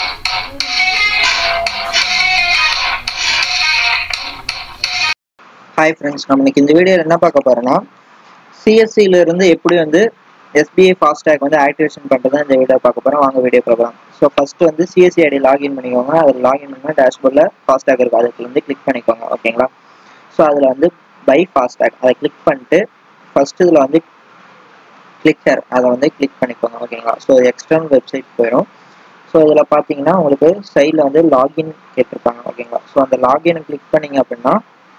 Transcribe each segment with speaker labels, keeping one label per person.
Speaker 1: hi friends நம்ம இன்னைக்கு இந்த வீடியோவில் என்ன பார்க்க போறோம்னா சிஎஸ்சியில இருந்து எப்படி வந்து எஸ்பிஐ ஃபாஸ்டேக் வந்து ஆக்டிவேஷன் பண்ணுறது இந்த வீடியோ பார்க்க போறோம் வாங்க வீடியோ பார்க்கலாம் ஸோ ஃபர்ஸ்ட் வந்து சிஎஸ்சி ஐடி லாகின் பண்ணிக்கோங்க அதில் லாகின் பண்ணால் டேஷ்போர்டில் ஃபாஸ்டேக் இருக்கும் அதுக்கு வந்து கிளிக் பண்ணிக்கோங்க ஓகேங்களா ஸோ அதில் வந்து பை ஃபாஸ்டேக் அதை கிளிக் பண்ணிட்டு ஃபர்ஸ்ட் இதில் வந்து கிளிக்கர் அதை வந்து கிளிக் பண்ணிக்கோங்க ஓகேங்களா ஸோ எக்ஸ்டர்னல் வெப்சைட் போயிடும் ஸோ இதில் பார்த்தீங்கன்னா உங்களுக்கு சைடில் வந்து லாகின் கேட்டிருப்பாங்க ஓகேங்களா ஸோ அந்த லாகினை கிளிக் பண்ணீங்க அப்படின்னா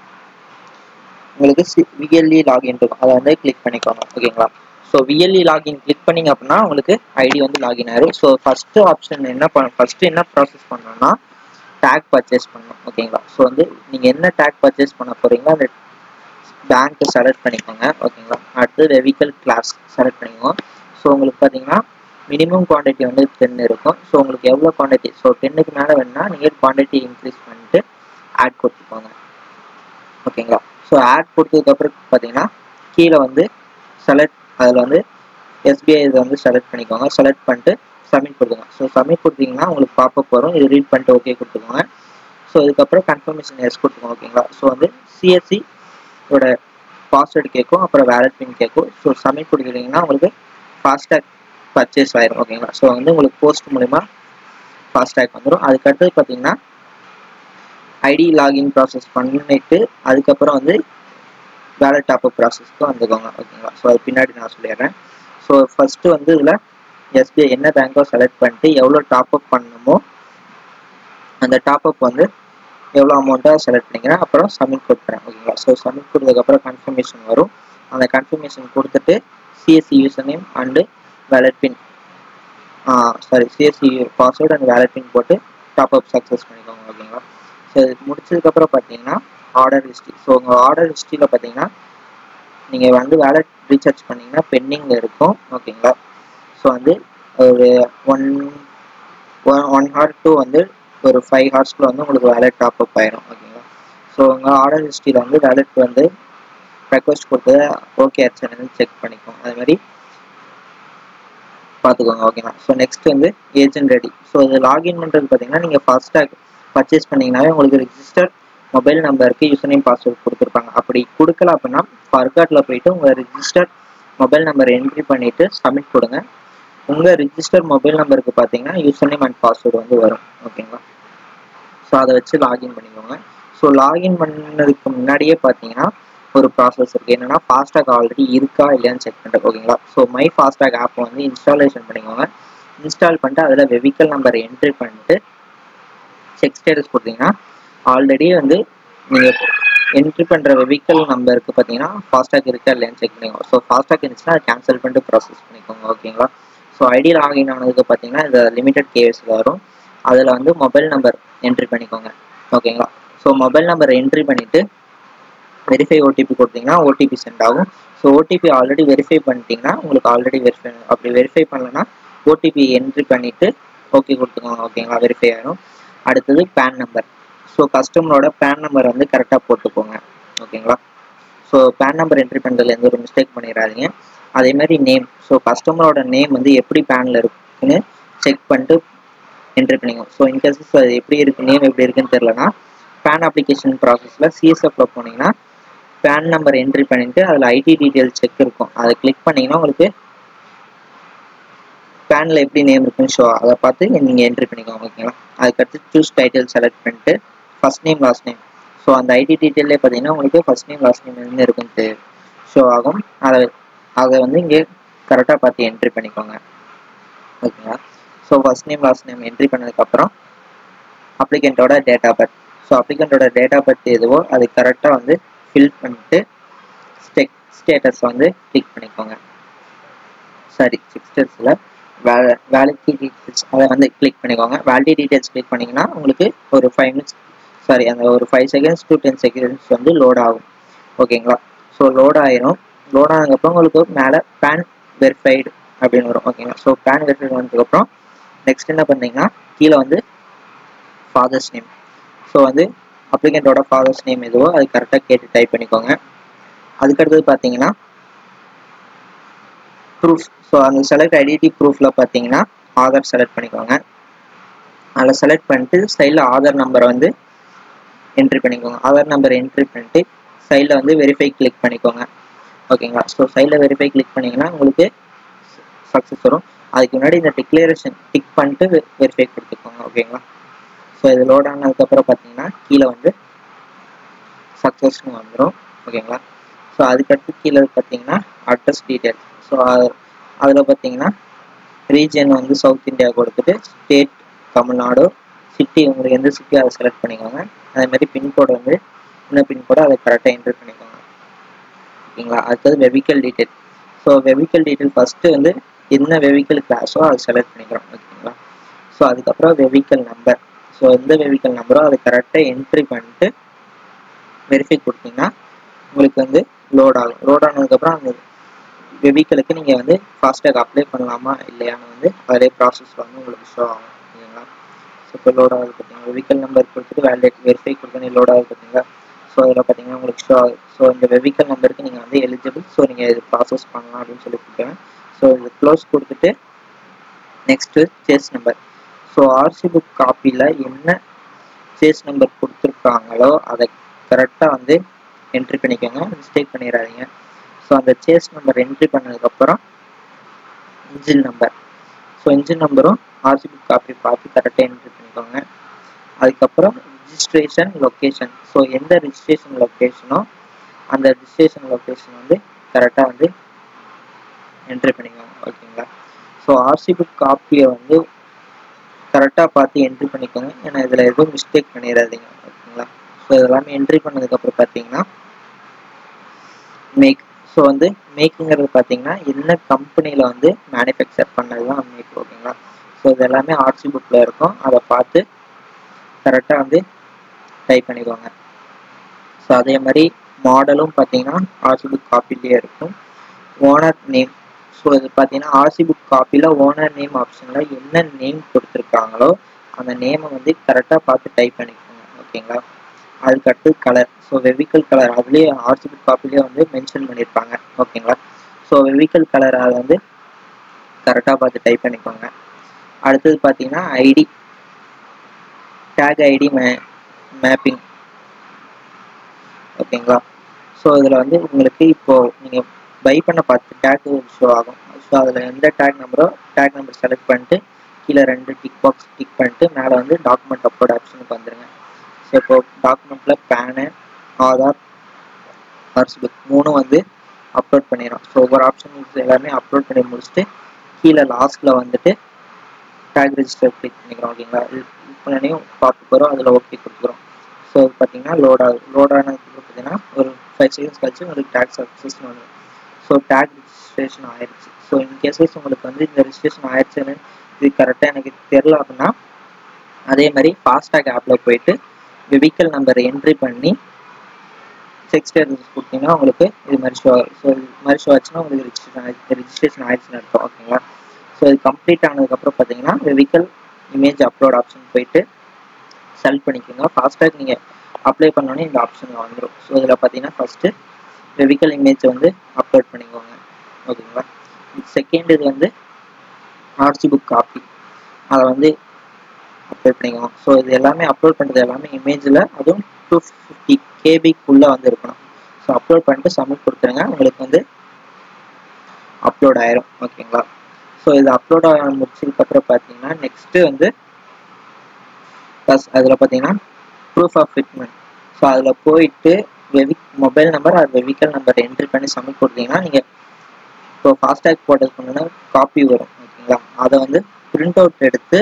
Speaker 1: உங்களுக்கு விஎல்இ லாகின் இருக்கும் அதை வந்து கிளிக் பண்ணிக்கோங்க ஓகேங்களா ஸோ விஎல்இ லாகின் கிளிக் பண்ணீங்க அப்படின்னா உங்களுக்கு ஐடி வந்து லாகின் ஆயிரும் ஸோ ஃபர்ஸ்ட் ஆப்ஷன் என்ன பண்ண ஃபர்ஸ்ட் என்ன ப்ராசஸ் பண்ணணும்னா டேக் பர்ச்சேஸ் பண்ணணும் ஓகேங்களா ஸோ வந்து நீங்கள் என்ன டேக் பர்ச்சேஸ் பண்ண போறீங்களோ அந்த பேங்க்கை செலக்ட் பண்ணிக்கோங்க ஓகேங்களா அடுத்து வெஹிக்கல் கிளாஸ் செலக்ட் பண்ணிக்கோங்க ஸோ உங்களுக்கு பார்த்தீங்கன்னா மினிமம் குவான்டிட்டி வந்து டென் இருக்கும் ஸோ உங்களுக்கு எவ்வளோ குவான்டிட்டி ஸோ டென்னுக்கு மேலே வேணும்னா நீங்கள் குவான்டிட்டி இன்க்ரீஸ் பண்ணிட்டு ஆட் கொடுத்துக்கோங்க ஓகேங்களா ஸோ ஆட் கொடுத்ததுக்கப்புறம் பார்த்தீங்கன்னா கீழே வந்து செலக்ட் அதில் வந்து எஸ்பிஐ இதை வந்து செலக்ட் பண்ணிக்கோங்க செலக்ட் பண்ணிட்டு சப்மிட் கொடுத்துங்க ஸோ சப்மிட் கொடுத்தீங்கன்னா உங்களுக்கு பாப்பப் வரும் இது ரீட் பண்ணிட்டு ஓகே கொடுத்துக்கோங்க ஸோ இதுக்கப்புறம் கன்ஃபர்மேஷன் எஸ் கொடுத்துக்கோங்க ஓகேங்களா ஸோ வந்து சிஎஸ்சி ஓட பாஸ்வேர்டு கேட்கும் அப்புறம் வேலட் பின் கேட்கும் ஸோ சப்மிட் கொடுத்துட்டீங்கன்னா உங்களுக்கு ஃபாஸ்டேக் பர்ச்சேஸ் ஆயிரும் ஓகேங்களா ஸோ வந்து உங்களுக்கு போஸ்ட் மூலிமா ஃபாஸ்டேக் வந்துடும் அதுக்கடுத்தது பார்த்தீங்கன்னா ஐடி லாகின் ப்ராசஸ் பண்ணிட்டு அதுக்கப்புறம் வந்து வேலட் டாப்அப் ப்ராசஸ்க்கு வந்துக்கோங்க ஓகேங்களா ஸோ அது பின்னாடி நான் சொல்லிடுறேன் ஸோ ஃபஸ்ட்டு வந்து இதில் எஸ்பிஐ என்ன பேங்கோ செலக்ட் பண்ணிட்டு எவ்வளோ டாப்அப் பண்ணணுமோ அந்த டாப்அப் வந்து எவ்வளோ அமௌண்ட்டாக செலக்ட் பண்ணிக்கிறேன் அப்புறம் சப்மிட் கொடுத்துறேன் ஓகேங்களா ஸோ சப்மிட் கொடுத்ததுக்கப்புறம் கன்ஃபர்மேஷன் வரும் அந்த கன்ஃபர்மேஷன் கொடுத்துட்டு CSC user name and wallet pin sorry CSC password and wallet pin போட்டு டாப்அப் சக்ஸஸ் பண்ணிக்கோங்க ஓகேங்களா ஸோ இது முடிச்சதுக்கப்புறம் பார்த்தீங்கன்னா ஆர்டர் ஹிஸ்ட்ரி ஸோ உங்கள் ஆர்டர் ஹிஸ்ட்ரியில் பார்த்தீங்கன்னா நீங்கள் வந்து வேலட் ரீசார்ஜ் பண்ணிங்கன்னா பெண்டிங்கில் இருக்கும் ஓகேங்களா ஸோ வந்து ஒரு ஒன் ஒன் ஹார் டூ வந்து ஒரு ஃபைவ் ஹார்ஸ்க்குள்ள வந்து உங்களுக்கு வேலட் டாப் அப் ஆயிரும் ஓகேங்களா ஸோ உங்கள் ஆர்டர் ஹிஸ்ட்ரியில் வந்து வேலட் வந்து ரெக்வஸ்ட் கொடுத்து ஓகே ஆச்சுன்னு செக் பண்ணிக்கோங்க அது மாதிரி பார்த்துக்கோங்க ஓகேங்களா ஸோ நெக்ஸ்ட் வந்து ஏஜென்ட் ரெடி ஸோ இது லாகின் பண்ணுறது பார்த்தீங்கன்னா நீங்கள் ஃபாஸ்டாக் பர்ச்சேஸ் பண்ணிங்கனாவே உங்களுக்கு ரிஜிஸ்டர் மொபைல் நம்பருக்கு யூசர் நேம் பாஸ்வேர்ட் கொடுத்துருப்பாங்க அப்படி கொடுக்கல அப்படின்னா ஃபர்காட்டில் போயிட்டு உங்கள் ரிஜிஸ்டர் மொபைல் நம்பர் என்ட்ரி பண்ணிவிட்டு சப்மிட் கொடுங்க உங்கள் ரிஜிஸ்டர் மொபைல் நம்பருக்கு பார்த்தீங்கன்னா யூசர் நேம் அண்ட் பாஸ்வேர்டு வந்து வரும் ஓகேங்களா ஸோ அதை வச்சு லாகின் பண்ணிக்கோங்க ஸோ லாகின் பண்ணதுக்கு முன்னாடியே பார்த்தீங்கன்னா ஒரு ப்ராசஸ் இருக்குது என்னென்னா ஃபாஸ்டாக் ஆல்ரெடி இருக்கா இல்லையான்னு செக் பண்ணுறது ஓகேங்களா ஸோ மை ஃபாஸ்டாக் ஆப் வந்து இன்ஸ்டாலேஷன் பண்ணிக்கோங்க இன்ஸ்டால் பண்ணிட்டு அதில் வெஹிக்கல் நம்பர் என்ட்ரி பண்ணிட்டு செக் ஸ்டேட்டஸ் கொடுத்தீங்கன்னா ஆல்ரெடி வந்து நீங்கள் என்ட்ரி பண்ணுற வெஹிக்கல் நம்பருக்கு பார்த்தீங்கன்னா ஃபாஸ்டாக் இருக்கா இல்லையான்னு செக் பண்ணிக்கோங்க ஸோ ஃபாஸ்டாக் இருந்துச்சுன்னா அதை கேன்சல் பண்ணிட்டு ப்ராசஸ் பண்ணிக்கோங்க ஓகேங்களா ஸோ ஐடி லாகின் ஆனதுக்கு பார்த்தீங்கன்னா இந்த லிமிடெட் கேஎஸ்ல வரும் அதில் வந்து மொபைல் நம்பர் என்ட்ரி பண்ணிக்கோங்க ஓகேங்களா ஸோ மொபைல் நம்பர் என்ட்ரி பண்ணிவிட்டு வெரிஃபை ஓடிபி கொடுத்தீங்கன்னா ஓடிபி சென்ட் ஆகும் ஸோ ஓடிபி ஆல்ரெடி வெரிஃபை பண்ணிட்டீங்கன்னா உங்களுக்கு ஆல்ரெடி வெரிஃபை அப்படி வெரிஃபை பண்ணலன்னா ஓடிபி என்ட்ரி பண்ணிவிட்டு ஓகே கொடுத்துக்கோங்க ஓகேங்களா வெரிஃபை ஆகிடும் அடுத்தது பேன் நம்பர் ஸோ கஸ்டமரோட பேன் நம்பர் வந்து கரெக்டாக போட்டுக்கோங்க ஓகேங்களா ஸோ பேன் நம்பர் என்ட்ரி பண்ணுறதுல எந்த ஒரு மிஸ்டேக் பண்ணிடாதீங்க அதே மாதிரி நேம் ஸோ கஸ்டமரோட நேம் வந்து எப்படி பேனில் இருக்குன்னு செக் பண்ணிட்டு என்ட்ரி பண்ணிக்கோங்க ஸோ இன்கேசஸ் அது எப்படி இருக்கு நேம் எப்படி இருக்குன்னு தெரிலனா பேன் அப்ளிகேஷன் ப்ராசஸில் சிஎஸ்எஃப்ல போனீங்கன்னா பேன் நம்பர் என்ட்ரி பண்ணிட்டு அதில் ஐடி டீட்டெயில் செக் இருக்கும் அதை கிளிக் பண்ணிங்கன்னா உங்களுக்கு பேனில் எப்படி நேம் இருக்குன்னு ஷோ அதை பார்த்து நீங்கள் என்ட்ரி பண்ணிக்கோங்க ஓகேங்களா அதுக்கடுத்து சூஸ் டைட்டில் செலக்ட் பண்ணிட்டு first name last name so அந்த ஐடி டீட்டெயிலே பார்த்தீங்கன்னா உங்களுக்கு ஃபர்ஸ்ட் நேம் லாஸ்ட் நேம் என்ன இருக்குன்னு ஷோ ஆகும் அதை அதை வந்து இங்கே கரெக்டாக பார்த்து என்ட்ரி பண்ணிக்கோங்க ஓகேங்களா so first name last name entry பண்ணதுக்கப்புறம் அப்ளிகண்ட்டோட டேட் ஆஃப் பர்த் ஸோ அப்ளிகண்ட்டோட டேட் ஆஃப் பர்த் எதுவோ அது கரெக்டாக வந்து ஃபில் பண்ணிட்டு ஸ்டெக் ஸ்டேட்டஸ் வந்து கிளிக் பண்ணிக்கோங்க சாரி சிக்ஸ்டர்ஸில் வே வேலிட்டி டீட்டெயில்ஸ் அதை வந்து கிளிக் பண்ணிக்கோங்க வேலிட்டி டீட்டெயில்ஸ் கிளிக் பண்ணிங்கன்னா உங்களுக்கு ஒரு ஃபைவ் மினிட்ஸ் சாரி அந்த ஒரு five seconds to ten seconds வந்து லோட் ஆகும் ஓகேங்களா ஸோ லோட் ஆயிரும் லோட் ஆனதுக்கப்புறம் உங்களுக்கு மேலே பேன் வெரிஃபைடு அப்படின்னு வரும் ஓகேங்களா ஸோ பேன் வெரிஃபைடு வந்ததுக்கப்புறம் நெக்ஸ்ட் என்ன பண்ணீங்கன்னா கீழே வந்து ஃபாதர்ஸ் நேம் ஸோ வந்து அப்ளிகண்ட்டோட ஃபாதர்ஸ் நேம் எதுவோ அது கரெக்டாக கேட்டு டைப் பண்ணிக்கோங்க அதுக்கடுத்தது பார்த்தீங்கன்னா ப்ரூஃப் ஸோ அந்த செலக்ட் ஐடென்டி ப்ரூஃபில் பார்த்தீங்கன்னா ஆதார் செலக்ட் பண்ணிக்கோங்க அதில் செலக்ட் பண்ணிட்டு சைடில் ஆதார் நம்பரை வந்து என்ட்ரி பண்ணிக்கோங்க ஆதார் நம்பர் என்ட்ரி பண்ணிட்டு சைடில் வந்து வெரிஃபை கிளிக் பண்ணிக்கோங்க ஓகேங்களா ஸோ சைடில் வெரிஃபை கிளிக் பண்ணிங்கன்னா உங்களுக்கு சக்ஸஸ் வரும் அதுக்கு முன்னாடி இந்த டிக்ளரேஷன் டிக் பண்ணிட்டு வெரிஃபை கொடுத்துக்கோங்க ஓகேங்களா ஸோ இது லோட் ஆனதுக்கப்புறம் பார்த்தீங்கன்னா கீழே வந்து சக்ஸஸ்னு வந்துடும் ஓகேங்களா ஸோ அதுக்கடுத்து கீழே பார்த்தீங்கன்னா அட்ரஸ் டீட்டெயில்ஸ் ஸோ அதில் பார்த்தீங்கன்னா ரீஜன் வந்து சவுத் இந்தியா கொடுத்துட்டு ஸ்டேட் தமிழ்நாடு சிட்டி உங்களுக்கு எந்த சிட்டி அதை செலக்ட் பண்ணிக்கோங்க அதே மாதிரி பின்கோடு வந்து என்ன பின்கோடு அதை கரெக்டாக என்ட்ரு பண்ணிக்கோங்க ஓகேங்களா அடுத்தது vehicle detail so vehicle detail first வந்து என்ன வெஹிக்கல் கிளாஸோ அதை செலக்ட் பண்ணிக்கிறோம் ஓகேங்களா ஸோ அதுக்கப்புறம் வெஹிக்கல் நம்பர் ஸோ எந்த வெஹிக்கல் நம்பரோ அதை கரெக்டாக என்ட்ரி பண்ணிட்டு வெரிஃபை கொடுத்தீங்கன்னா உங்களுக்கு வந்து லோட் ஆகும் லோட் ஆனதுக்கப்புறம் அந்த வெஹிக்கலுக்கு நீங்கள் வந்து ஃபாஸ்டேக் அப்ளை பண்ணலாமா இல்லையான்னு வந்து அதிலே ப்ராசஸ் வந்து உங்களுக்கு ஷோ ஆகும் ஓகேங்களா ஸோ இப்போ லோட் ஆகுது பார்த்தீங்கன்னா வெஹிக்கல் நம்பர் கொடுத்துட்டு வேலிடேட் வெரிஃபை கொடுத்தோன்னே லோட் ஆகுது பார்த்தீங்களா ஸோ அதில் பார்த்தீங்கன்னா உங்களுக்கு ஷோ ஆகுது ஸோ இந்த வெஹிக்கல் நம்பருக்கு நீங்கள் வந்து எலிஜிபிள் ஸோ நீங்கள் இது ப்ராசஸ் பண்ணலாம் அப்படின்னு சொல்லி கொடுக்குறேன் ஸோ இது க்ளோஸ் கொடுத்துட்டு next chassis number so RC book காப்பியில் என்ன சேஸ் நம்பர் கொடுத்துருக்காங்களோ அதை கரெக்டாக வந்து என்ட்ரி பண்ணிக்கோங்க மிஸ்டேக் பண்ணிடாதீங்க ஸோ அந்த சேஸ் நம்பர் என்ட்ரி பண்ணதுக்கப்புறம் இன்ஜின் நம்பர் ஸோ இன்ஜின் நம்பரும் ஆர்சி புக் காப்பி பார்த்து கரெக்டாக என்ட்ரி பண்ணிக்கோங்க அதுக்கப்புறம் ரிஜிஸ்ட்ரேஷன் லொக்கேஷன் ஸோ எந்த ரிஜிஸ்ட்ரேஷன் லொக்கேஷனோ அந்த ரிஜிஸ்ட்ரேஷன் லொக்கேஷன் வந்து கரெக்டாக வந்து என்ட்ரி பண்ணிக்கோங்க ஓகேங்களா ஸோ ஆர்சி புக் காப்பியை வந்து கரெக்டாக பார்த்து என்ட்ரி பண்ணிக்கோங்க ஏன்னா இதில் எதுவும் மிஸ்டேக் பண்ணிடாதீங்க ஓகேங்களா ஸோ இதெல்லாமே என்ட்ரி பண்ணதுக்கப்புறம் பார்த்தீங்கன்னா மேக் ஸோ வந்து மேக்குங்கிறது பார்த்தீங்கன்னா என்ன கம்பெனியில் வந்து மேனுஃபேக்சர் பண்ணது தான் மேக் ஓகேங்களா ஸோ இது எல்லாமே ஆர்சி புக்கில் இருக்கும் அதை பார்த்து கரெக்டாக வந்து டைப் பண்ணிக்கோங்க ஸோ அதே மாதிரி மாடலும் பார்த்தீங்கன்னா ஆர்சி புக் காப்பிலேயே இருக்கும் ஓனர் நேம் ஸோ இது பார்த்தீங்கன்னா ஆர்சி புக் காப்பியில் ஓனர் நேம் ஆப்ஷனில் என்ன நேம் கொடுத்துருக்காங்களோ அந்த நேமை வந்து கரெக்டாக பார்த்து டைப் பண்ணிக்கோங்க ஓகேங்களா அதுக்கடுத்து கலர் ஸோ வெஹிக்கல் கலர் அதுலேயே ஆர்சி புக் காப்பிலேயே வந்து மென்ஷன் பண்ணியிருப்பாங்க ஓகேங்களா ஸோ வெஹிக்கல் கலர் அதை வந்து கரெக்டாக பார்த்து டைப் பண்ணிக்கோங்க அடுத்தது பார்த்தீங்கன்னா ஐடி டேக் ஐடி மே மேப்பிங் ஓகேங்களா ஸோ இதில் வந்து உங்களுக்கு இப்போது நீங்கள் பை பண்ண பார்த்து டேக் ஷோ ஆகும் ஸோ அதில் எந்த டேக் நம்பரோ டேக் நம்பர் செலக்ட் பண்ணிட்டு கீழே ரெண்டு டிக் பாக்ஸ் டிக் பண்ணிட்டு மேலே வந்து டாக்குமெண்ட் அப்லோட் ஆப்ஷனுக்கு வந்துடுங்க ஸோ இப்போ டாக்குமெண்ட்டில் பேனு ஆதார் ஆர்சி புக் மூணும் வந்து அப்லோட் பண்ணிடும் ஸோ ஒவ்வொரு ஆப்ஷன் எல்லாமே அப்லோட் பண்ணி முடிச்சுட்டு கீழே லாஸ்ட்டில் வந்துட்டு டேக் ரெஜிஸ்டர் கிளிக் பண்ணிக்கிறோம் ஓகேங்களா இது கிளிக் பண்ணனையும் பார்த்து போகிறோம் அதில் ஓகே கொடுத்துக்கிறோம் ஸோ பார்த்தீங்கன்னா லோட் ஆகுது லோட் ஆனதுக்கு பார்த்தீங்கன்னா ஒரு ஃபைவ் செகண்ட்ஸ் கழிச்சு உங்களுக்கு டேக் சக்ஸஸ்னு வந்துடும் ஸோ டேக் ரிஜிஸ்ட்ரேஷன் ஆயிடுச்சு ஸோ இன்கேசஸ் உங்களுக்கு வந்து இந்த ரிஜிஸ்ட்ரேஷன் ஆயிடுச்சுன்னு இது கரெக்டாக எனக்கு தெரில அப்படின்னா அதே மாதிரி ஃபாஸ்டாக் ஆப்பில் போயிட்டு வெஹிக்கல் நம்பரை என்ட்ரி பண்ணி செக் ஸ்டேட்டஸ் கொடுத்தீங்கன்னா உங்களுக்கு இது மாதிரி ஷோ ஸோ இது மாதிரி ஷோ ஆச்சுன்னா உங்களுக்கு ரிஜிஸ்ட்ரேஷன் ஆயிடுச்சு ரிஜிஸ்ட்ரேஷன் ஆயிடுச்சுன்னு அர்த்தம் ஓகேங்களா ஸோ இது கம்ப்ளீட் ஆனதுக்கப்புறம் பார்த்தீங்கன்னா வெஹிக்கல் இமேஜ் அப்லோட் ஆப்ஷன் போயிட்டு செலக்ட் பண்ணிக்கோங்க ஃபாஸ்டாக் நீங்கள் அப்ளை பண்ணோன்னே இந்த ஆப்ஷனில் வந்துடும் ஸோ இதில் பார்த்தீங்கன்னா ஃபஸ்ட்டு வெஹிக்கல் இமேஜ் வந்து அப்லோட் பண்ணிக்கோங்க ஓகேங்களா செகண்ட் இது வந்து ஆர்சி புக் காப்பி அதை வந்து அப்லோட் பண்ணிக்கோங்க ஸோ இது எல்லாமே அப்லோட் பண்ணுறது எல்லாமே இமேஜில் அதுவும் டூ ஃபிஃப்டி கேபிக்குள்ளே வந்து இருக்கணும் ஸோ அப்லோட் பண்ணிட்டு சப்மிட் கொடுத்துருங்க உங்களுக்கு வந்து அப்லோட் ஆயிரும் ஓகேங்களா ஸோ இது அப்லோட் ஆக முடிச்சதுக்கப்புறம் பார்த்தீங்கன்னா நெக்ஸ்ட்டு வந்து ப்ளஸ் அதில் பார்த்தீங்கன்னா ப்ரூஃப் ஆஃப் ஃபிட்மெண்ட் ஸோ அதில் போயிட்டு வெவி மொபைல் நம்பர் அது வெஹிக்கல் நம்பர் என்ட்ரி பண்ணி சப்மிட் கொடுத்தீங்கன்னா நீங்கள் இப்போ ஃபாஸ்டேக் போட்டதுக்கு முன்னாடி காப்பி வரும் ஓகேங்களா அதை வந்து பிரிண்ட் அவுட் எடுத்து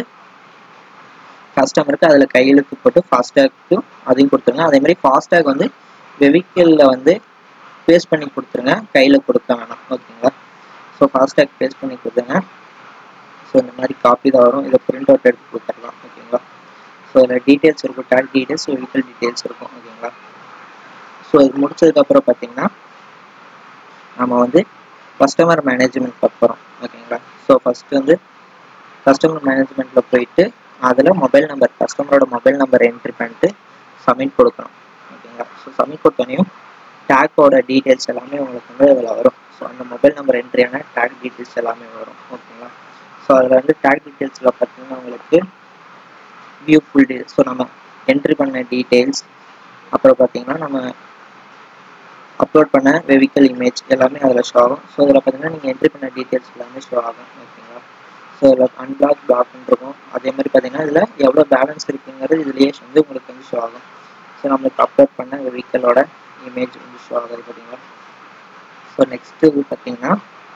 Speaker 1: கஸ்டமருக்கு அதில் கையெழுத்து போட்டு ஃபாஸ்டேக்கும் அதையும் கொடுத்துருங்க அதே மாதிரி ஃபாஸ்டேக் வந்து வெஹிக்கிளில் வந்து பேஸ்ட் பண்ணி கொடுத்துருங்க கையில் கொடுக்க வேணாம் ஓகேங்களா ஸோ ஃபாஸ்டேக் பேஸ்ட் பண்ணி கொடுத்துருங்க ஸோ இந்த மாதிரி காப்பி தான் வரும் இதை பிரிண்ட் அவுட் எடுத்து கொடுத்துடலாம் ஓகேங்களா ஸோ இதில் டீட்டெயில்ஸ் இருக்கும் டேக் டீட்டெயில்ஸ் வெஹிக்கல் டீட்டெயில்ஸ் இருக்கும் ஓகேங்களா ஸோ இது முடிச்சதுக்கப்புறம் பார்த்தீங்கன்னா நம்ம வந்து கஸ்டமர் மேனேஜ்மெண்ட் பார்க்குறோம் ஓகேங்களா ஸோ ஃபஸ்ட்டு வந்து கஸ்டமர் மேனேஜ்மெண்ட்டில் போயிட்டு அதில் மொபைல் நம்பர் கஸ்டமரோட மொபைல் நம்பர் என்ட்ரி பண்ணிட்டு சப்மிட் கொடுக்கணும் ஓகேங்களா ஸோ சப்மிட் கொடுத்தோனையும் டேக்கோட டீட்டெயில்ஸ் எல்லாமே உங்களுக்கு வந்து அதில் வரும் ஸோ அந்த மொபைல் நம்பர் என்ட்ரியான டேக் டீட்டெயில்ஸ் எல்லாமே வரும் ஓகேங்களா ஸோ அதில் வந்து டேக் டீட்டெயில்ஸில் பார்த்தீங்கன்னா உங்களுக்கு வியூ ஃபுல் டீடைல்ஸ் ஸோ நம்ம என்ட்ரி பண்ண டீட்டெயில்ஸ் அப்புறம் பார்த்தீங்கன்னா நம்ம அப்லோட் பண்ண வெஹிக்கல் இமேஜ் எல்லாமே அதில் ஷோ ஆகும் ஸோ இதில் பார்த்தீங்கன்னா நீங்கள் என்ட்ரி பண்ண டீட்டெயில்ஸ் எல்லாமே ஷோ ஆகும் ஓகேங்களா ஸோ இதில் அன்லாக் பிளாக்னு இருக்கும் அதே மாதிரி பார்த்தீங்கன்னா இதில் எவ்வளோ பேலன்ஸ் இருக்குங்கிறது இதுலேயே வந்து உங்களுக்கு வந்து ஷோ ஆகும் ஸோ நம்மளுக்கு அப்லோட் பண்ண வெஹிக்கலோட இமேஜ் வந்து ஷோ ஆகுது பார்த்தீங்களா ஸோ நெக்ஸ்ட்டு இது பார்த்தீங்கன்னா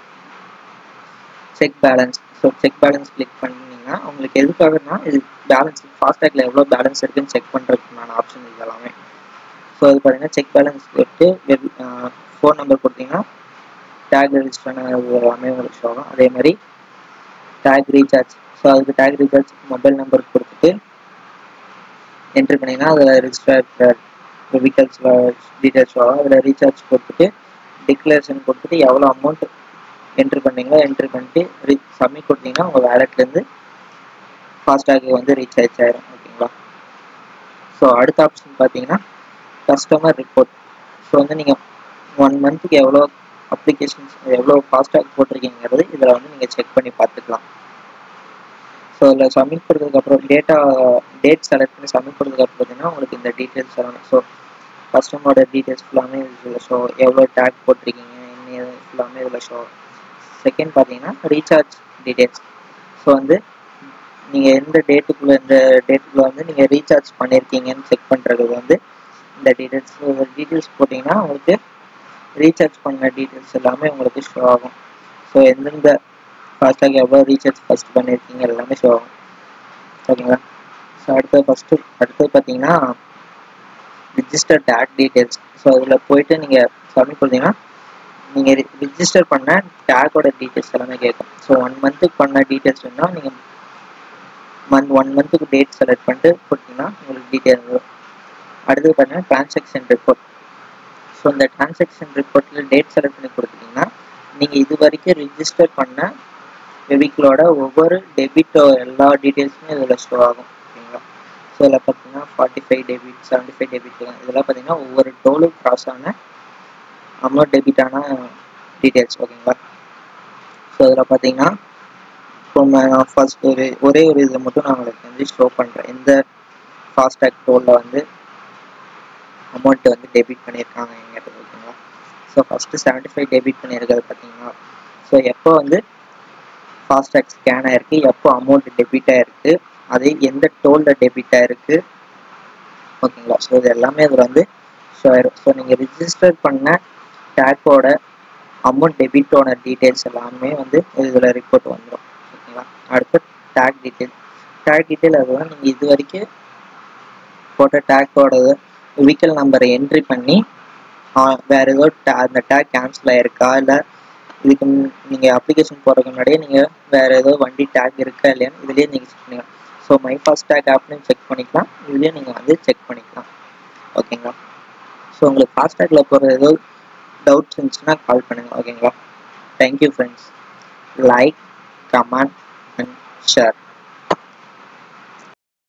Speaker 1: check balance so check balance click பண்ணிங்கன்னா உங்களுக்கு எதுக்காகனா இது பேலன்ஸ் ஃபாஸ்டேக்கில் எவ்வளோ பேலன்ஸ் இருக்குன்னு செக் பண்ணுறதுக்குண்டான ஆப்ஷன் இது எல்லாமே ஸோ அது பார்த்தீங்கன்னா செக் பேலன்ஸ் போட்டு வெப் ஃபோன் நம்பர் கொடுத்தீங்கன்னா டேக் ரெஜிஸ்டர் எல்லாமே உங்களுக்கு ஷோ ஆகும் அதே மாதிரி டேக் ரீசார்ஜ் ஸோ அதுக்கு டேக் ரீசார்ஜ் மொபைல் நம்பர் கொடுத்துட்டு என்ட்ரி பண்ணிங்கன்னா அதில் ரிஜிஸ்டர் வெஹிக்கல்ஸில் டீட்டெயில்ஸ் ஆகும் அதில் ரீசார்ஜ் கொடுத்துட்டு டிக்ளரேஷன் கொடுத்துட்டு எவ்வளோ அமௌண்ட் என்ட்ரி பண்ணீங்களோ என்ட்ரி பண்ணிட்டு ரீ சப்மிட் கொடுத்தீங்கன்னா உங்கள் வேலெட்லேருந்து ஃபாஸ்டாக் வந்து ரீசார்ஜ் ஆயிரும் ஓகேங்களா ஸோ அடுத்த ஆப்ஷன் பார்த்தீங்கன்னா கஸ்டமர் ரிப்போர்ட் ஸோ வந்து நீங்கள் ஒன் மந்த்துக்கு எவ்வளோ அப்ளிகேஷன்ஸ் எவ்வளோ ஃபாஸ்டாக் போட்டிருக்கீங்கிறது இதில் வந்து நீங்கள் செக் பண்ணி பார்த்துக்கலாம் ஸோ இதில் சப்மிட் கொடுத்ததுக்கப்புறம் டேட்டா டேட் செலக்ட் பண்ணி சப்மிட் கொடுத்ததுக்கப்புறம் பார்த்தீங்கன்னா உங்களுக்கு இந்த டீட்டெயில்ஸ் எல்லாம் ஸோ கஸ்டமரோட டீட்டெயில்ஸ் ஃபுல்லாமே இதில் ஷோ எவ்வளோ டேக் போட்டிருக்கீங்க என்ன ஃபுல்லாமே இதில் ஷோ செகண்ட் பார்த்தீங்கன்னா ரீசார்ஜ் டீட்டெயில்ஸ் ஸோ வந்து நீங்கள் எந்த டேட்டுக்குள்ளே இந்த டேட்டுக்குள்ளே வந்து நீங்கள் ரீசார்ஜ் பண்ணியிருக்கீங்கன்னு செக் பண்ணுறது வந்து இந்த டீட்டெயில்ஸ் டீட்டெயில்ஸ் போட்டிங்கன்னா உங்களுக்கு ரீசார்ஜ் பண்ண டீட்டெயில்ஸ் எல்லாமே உங்களுக்கு ஷோ ஆகும் ஸோ எந்தெந்த ஃபாஸ்டாக் எவ்வளோ ரீசார்ஜ் ஃபஸ்ட் பண்ணியிருக்கீங்க எல்லாமே ஷோ ஆகும் ஓகேங்களா ஸோ அடுத்தது ஃபஸ்ட்டு அடுத்தது பார்த்தீங்கன்னா ரிஜிஸ்டர் டேக் டீட்டெயில்ஸ் ஸோ அதில் போயிட்டு நீங்கள் சப்மிட் கொடுத்தீங்கன்னா நீங்கள் ரிஜிஸ்டர் பண்ண டேக்கோட டீட்டெயில்ஸ் எல்லாமே கேட்கும் ஸோ ஒன் மந்த்துக்கு பண்ண டீட்டெயில்ஸ் வேணால் நீங்கள் மந்த் ஒன் மந்த்துக்கு டேட் செலக்ட் பண்ணிட்டு கொடுத்தீங்கன்னா உங்களுக்கு டீட்டெயில் வரும் அடுத்தது பார்த்தீங்கன்னா டிரான்சாக்ஷன் ரிப்போர்ட் ஸோ இந்த டிரான்சாக்ஷன் ரிப்போர்ட்டில் டேட் செலக்ட் பண்ணி கொடுத்தீங்கன்னா நீங்கள் இது வரைக்கும் ரிஜிஸ்டர் பண்ண வெஹிக்கிளோட ஒவ்வொரு டெபிட்டோ எல்லா டீட்டெயில்ஸுமே இதில் ஷோ ஆகும் ஓகேங்களா ஸோ இதில் பார்த்தீங்கன்னா forty five debit seventy five debit இதெல்லாம் பார்த்தீங்கன்னா ஒவ்வொரு டோலும் கிராஸ் ஆன அமௌண்ட் டெபிட் ஆன டீட்டெயில்ஸ் ஓகேங்களா ஸோ இதில் பார்த்தீங்கன்னா இப்போ நான் ஃபர்ஸ்ட் ஒரு ஒரே ஒரு இதில் மட்டும் நான் உங்களுக்கு வந்து ஷோ பண்ணுறேன் எந்த ஃபாஸ்டாக் டோலில் வந்து அமௌண்ட் வந்து டெபிட் பண்ணியிருக்காங்கங்கிறது ஓகேங்களா so first seventy five debit பண்ணியிருக்கிறது பார்த்தீங்கன்னா ஸோ எப்போ வந்து ஃபாஸ்டாக் ஸ்கேன் ஆயிருக்கு எப்போ அமௌண்ட் டெபிட் ஆயிருக்கு அது எந்த டோலில் டெபிட் ஆயிருக்கு ஓகேங்களா ஸோ இது எல்லாமே இதில் வந்து ஷோ ஆயிரும் ஸோ நீங்கள் ரிஜிஸ்டர் பண்ண டேக்கோட அமௌண்ட் டெபிட்டோட டீட்டெயில்ஸ் எல்லாமே வந்து இதில் ரிப்போர்ட் வந்துடும் ஓகேங்களா அடுத்து டேக் டீட்டெயில் டேக் டீட்டெயில் அதெல்லாம் நீங்கள் இது வரைக்கும் போட்ட டேக்கோட வெஹிக்கல் நம்பரை என்ட்ரி பண்ணி வேற ஏதோ அந்த டேக் கேன்சல் ஆயிருக்கா இல்லை இதுக்கு நீங்கள் அப்ளிகேஷன் போடுறதுக்கு முன்னாடியே நீங்கள் வேற ஏதோ வண்டி டேக் இருக்கா இல்லையான்னு இதுலேயே நீங்கள் செக் பண்ணிக்கலாம் ஸோ மை ஃபாஸ்ட் டேக் ஆப்லையும் செக் பண்ணிக்கலாம் இதுலேயும் நீங்கள் வந்து செக் பண்ணிக்கலாம் ஓகேங்களா ஸோ உங்களுக்கு ஃபாஸ்டேக்கில் போகிற ஏதோ டவுட்ஸ் இருந்துச்சுன்னா கால் பண்ணுங்கள் ஓகேங்களா thank you friends like comment and share